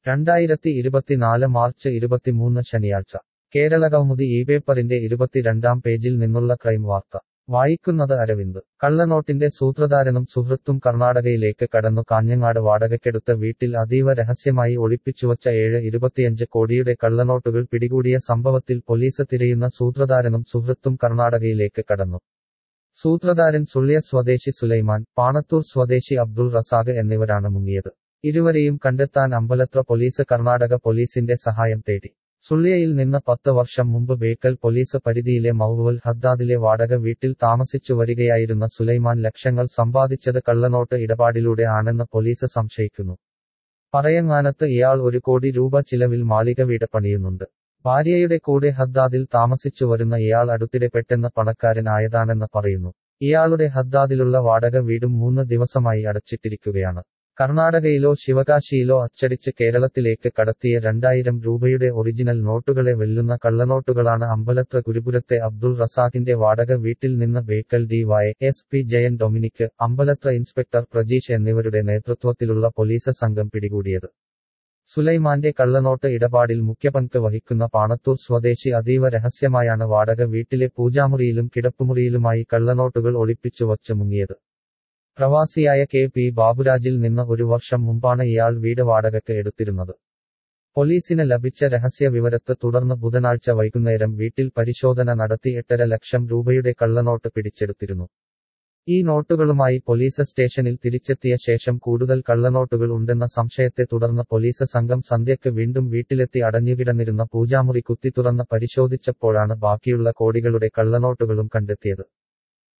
രണ്ടായിരത്തി ഇരുപത്തിനാല് മാർച്ച് ഇരുപത്തിമൂന്ന് ശനിയാഴ്ച കേരളകൗമുദി ഈ പേപ്പറിന്റെ ഇരുപത്തിരണ്ടാം പേജിൽ നിന്നുള്ള ക്രൈം വാർത്ത വായിക്കുന്നത് അരവിന്ദ് കള്ളനോട്ടിന്റെ സൂത്രധാരനും സുഹൃത്തും കർണാടകയിലേക്ക് കടന്നു കാഞ്ഞങ്ങാട് വാടകയ്ക്കെടുത്ത വീട്ടിൽ അതീവ രഹസ്യമായി ഒളിപ്പിച്ചുവച്ച ഏഴ് ഇരുപത്തിയഞ്ച് കോടിയുടെ കള്ളനോട്ടുകൾ പിടികൂടിയ സംഭവത്തിൽ പോലീസ് തിരയുന്ന സൂത്രധാരനും സുഹൃത്തും കർണാടകയിലേക്ക് കടന്നു സൂത്രധാരൻ സുള്ളിയ സ്വദേശി സുലൈമാൻ പാണത്തൂർ സ്വദേശി അബ്ദുൾ റസാഖ് എന്നിവരാണ് മുങ്ങിയത് ഇരുവരെയും കണ്ടെത്താൻ അമ്പലത്ര പോലീസ് കർണാടക പോലീസിന്റെ സഹായം തേടി സുള്ളിയയിൽ നിന്ന് പത്ത് വർഷം മുമ്പ് ബേക്കൽ പോലീസ് പരിധിയിലെ മൗവൽ ഹദ്ദാദിലെ വാടക വീട്ടിൽ താമസിച്ചു വരികയായിരുന്ന സുലൈമാൻ ലക്ഷങ്ങൾ സമ്പാദിച്ചത് കള്ളനോട്ട് ഇടപാടിലൂടെ ആണെന്ന് പോലീസ് സംശയിക്കുന്നു പറയങ്ങാനത്ത് ഇയാൾ ഒരു കോടി രൂപ ചിലവിൽ മാളിക വീട് പണിയുന്നുണ്ട് ഭാര്യയുടെ കൂടെ ഹദ്ദാദിൽ താമസിച്ചു വരുന്ന ഇയാൾ അടുത്തിടെ പെട്ടെന്ന് പണക്കാരൻ ആയതാണെന്ന് പറയുന്നു ഇയാളുടെ ഹദ്ദാദിലുള്ള വാടക വീടും മൂന്ന് ദിവസമായി അടച്ചിട്ടിരിക്കുകയാണ് കർണാടകയിലോ ശിവകാശിയിലോ അച്ചടിച്ച് കേരളത്തിലേക്ക് കടത്തിയ രണ്ടായിരം രൂപയുടെ ഒറിജിനൽ നോട്ടുകളെ വെല്ലുന്ന കള്ളനോട്ടുകളാണ് അമ്പലത്ര ഗുരുപുരത്തെ അബ്ദുൾ റസാഖിന്റെ വാടക വീട്ടിൽ നിന്ന് Bekal D Y S P Jayan Dominic Ambalathara inspector Prajeesh എന്നിവരുടെ നേതൃത്വത്തിലുള്ള പോലീസ് സംഘം പിടികൂടിയത് സുലൈമാന്റെ കള്ളനോട്ട് ഇടപാടിൽ മുഖ്യപങ്ക് വഹിക്കുന്ന പാണത്തൂർ സ്വദേശി അതീവ രഹസ്യമായാണ് വാടക വീട്ടിലെ പൂജാമുറിയിലും കിടപ്പുമുറിയിലുമായി കള്ളനോട്ടുകൾ ഒളിപ്പിച്ചു വച്ച് മുങ്ങിയത് പ്രവാസിയായ കെ പി ബാബുരാജിൽ നിന്ന് ഒരു വർഷം മുമ്പാണ് ഇയാൾ വീട് വാടകയ്ക്ക് എടുത്തിരുന്നത് പോലീസിന് ലഭിച്ച രഹസ്യ വിവരത്തെ തുടർന്ന് ബുധനാഴ്ച വൈകുന്നേരം വീട്ടിൽ പരിശോധന നടത്തി എട്ടര ലക്ഷം രൂപയുടെ കള്ളനോട്ട് പിടിച്ചെടുത്തിരുന്നു ഈ നോട്ടുകളുമായി പോലീസ് സ്റ്റേഷനിൽ തിരിച്ചെത്തിയ ശേഷം കൂടുതൽ കള്ളനോട്ടുകൾ ഉണ്ടെന്ന സംശയത്തെ തുടർന്ന് പോലീസ് സംഘം സന്ധ്യയ്ക്ക് വീണ്ടും വീട്ടിലെത്തി അടഞ്ഞുകിടന്നിരുന്ന പൂജാമുറി കുത്തി തുറന്ന് പരിശോധിച്ചപ്പോഴാണ് ബാക്കിയുള്ള കോടികളുടെ കള്ളനോട്ടുകളും കണ്ടെത്തിയത്